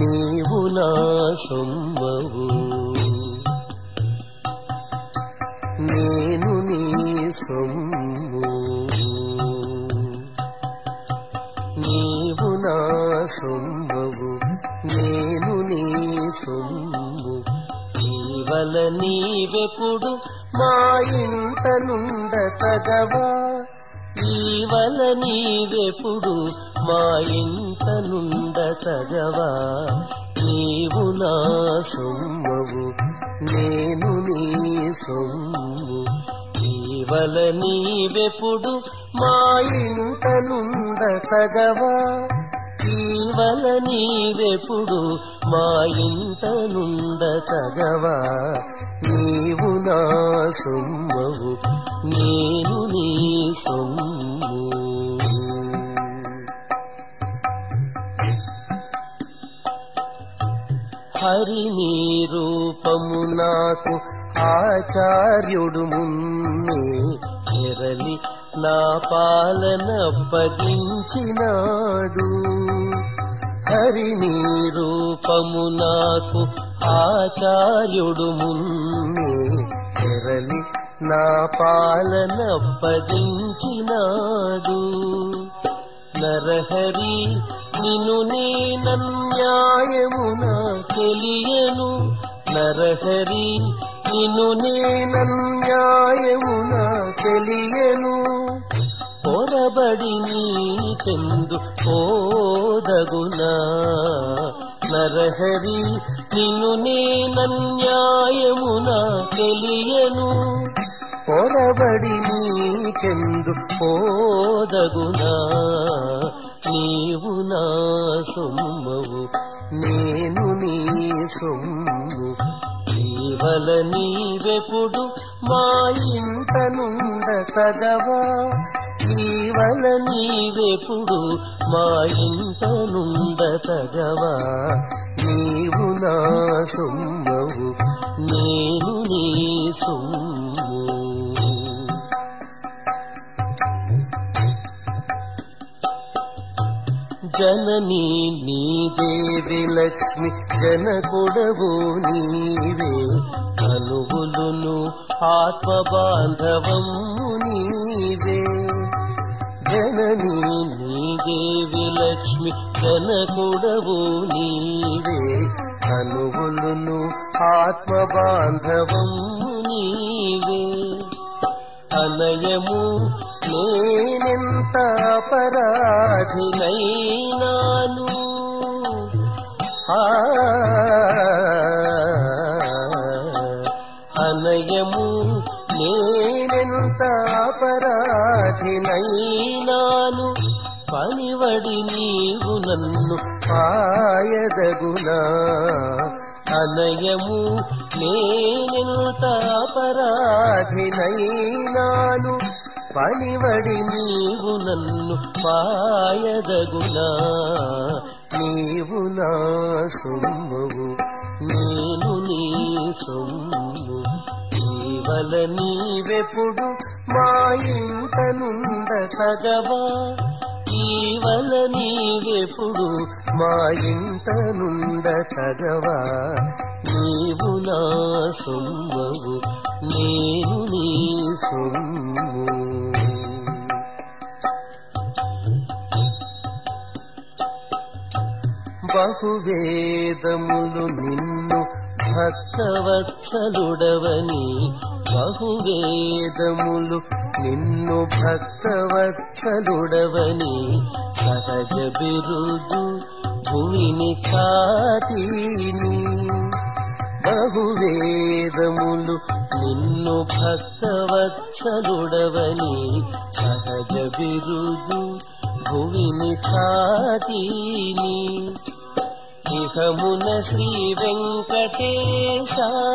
నీవు నా సొమ్మవు నేను నీ సొమ్ము నీవు నా సొమ్మవు నేను నీ సొమ్ము నీవల నీవెప్పుడు మా ఇంట నుండ తగవా ఈవల నీవెప్పుడు మా ఇంట నుండ తగవా నీవు నా సొమ్మవు నేను నీ సొమ్ము ఈవల నీవెప్పుడు మా ఇంట నుండ తగవా ఈవల నీవెప్పుడు మా ఇంట నుండ తగవా నీవు నా సొమ్మవు నేను నీ సొమ్ము హరి నీ రూపము నాకు ఆచార్యుడు మున్నే ఎరలి నా పాలనప్పగించినాడు హరి నీ రూపము నాకు ఆచార్యుడు మున్నే ఎరలి నా పాలనప్పగించినాడు నరహరి నిను నేనన్యాయమున తెలియను నరహరి నిను నేనన్యాయమున తెలియను పొరబడి నీకెందు పోదగునా నరహరి నిన్ను నేనన్యాయమున తెలియను పొరబడి నీకెందు పోదగునా నీవు నా సొమ్మవు నేను నీ సొమ్ము నీవల నీవెప్పుడు మా ఇంట నుండ తగవా నీవల నీవెప్పుడు మా ఇంట నుండ తగవా నీవు నా సొమ్మవు నేను నీ సొమ్ము జననీ నీ దేవి లక్ష్మి జనకుడవు నీవే కనువులును ఆత్మ బాంధవము నీవే జననీ నీ దేవి లక్ష్మి జనకుడవు నీవే కనువులును ఆత్మ బాంధవము నీవే అనయము నేనెంత అపరాధినైనాను ఆ అనయము నేనెంత అపరాధినైనాను పనివడి నీవు నన్ను పాయదగునా అనయము నేనెంత అపరాధినైనాను పనివడి నీవు నన్ను పాయదగునా నీవు నా సొమ్మవు నేను నీ సొమ్ము నీవల నీవెప్పుడు మా ఇంట నుండ తగవా ఈవల నీవెప్పుడు మా ఇంట నుండ తగవా నీవు నా సొమ్మవు నేను నీ సొమ్ము బహువేదములు నిన్ను భక్తవత్సలుడవని బహువేదములు నిన్ను భక్తవత్సలుడవని సహజ బిరుదు భూమిని చాటీని బహువేదములు నిన్ను భక్తవత్సలుడవని సహజ బిరుదు భువిని చాటీని ఇహమున శ్రీ వెంకటేశ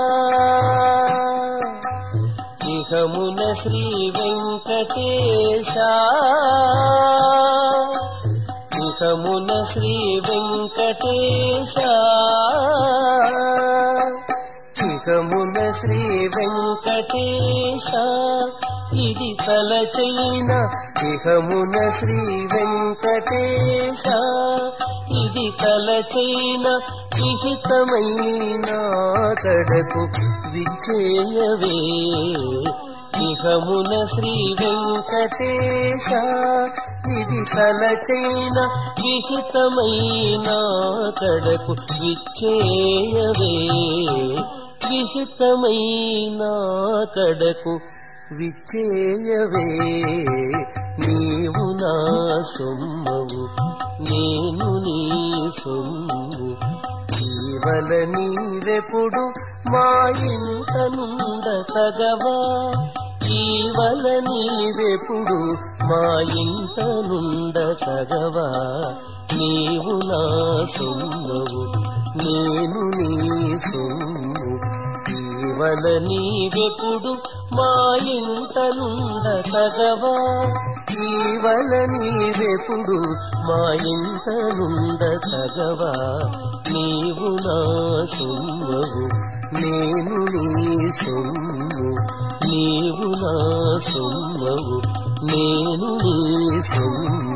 ఇహమున శ్రీ వెంకటేశ ఇహమున శ్రీ వెంకటేశ ఇహమున శ్రీ వెంకటేశ ఇది తలచైన ఇహమున శ్రీ వెంకటేశ ఇది ఇది తలచైన విహితమైన కడకు విచ్చేయవే ఇహమున శ్రీ వెంకటేశ ఇది తలచైన విహితమైన కడకు విచ్చేయవే విహితమైన కడకు విచ్చేయవే నీవు నా సొమ్మవు నేను నీ సొమ్ము ఈవల నీవెప్పుడు మా ఇంట నుండ తగవా ఈవల నీవెప్పుడు మా ఇంట నుండ తగవా నీవు నా సొమ్మవు నేను నీ సొమ్ము ఈవల నీవెప్పుడు మా ఇంట నుండ తగవా ఈవల నీవెప్పుడు మా ఇంట నుండ తగవా నీవు నా సొమ్మవు నేను నీ సొమ్ము నీవు నా సొమ్మవు నేను నీ సొమ్ము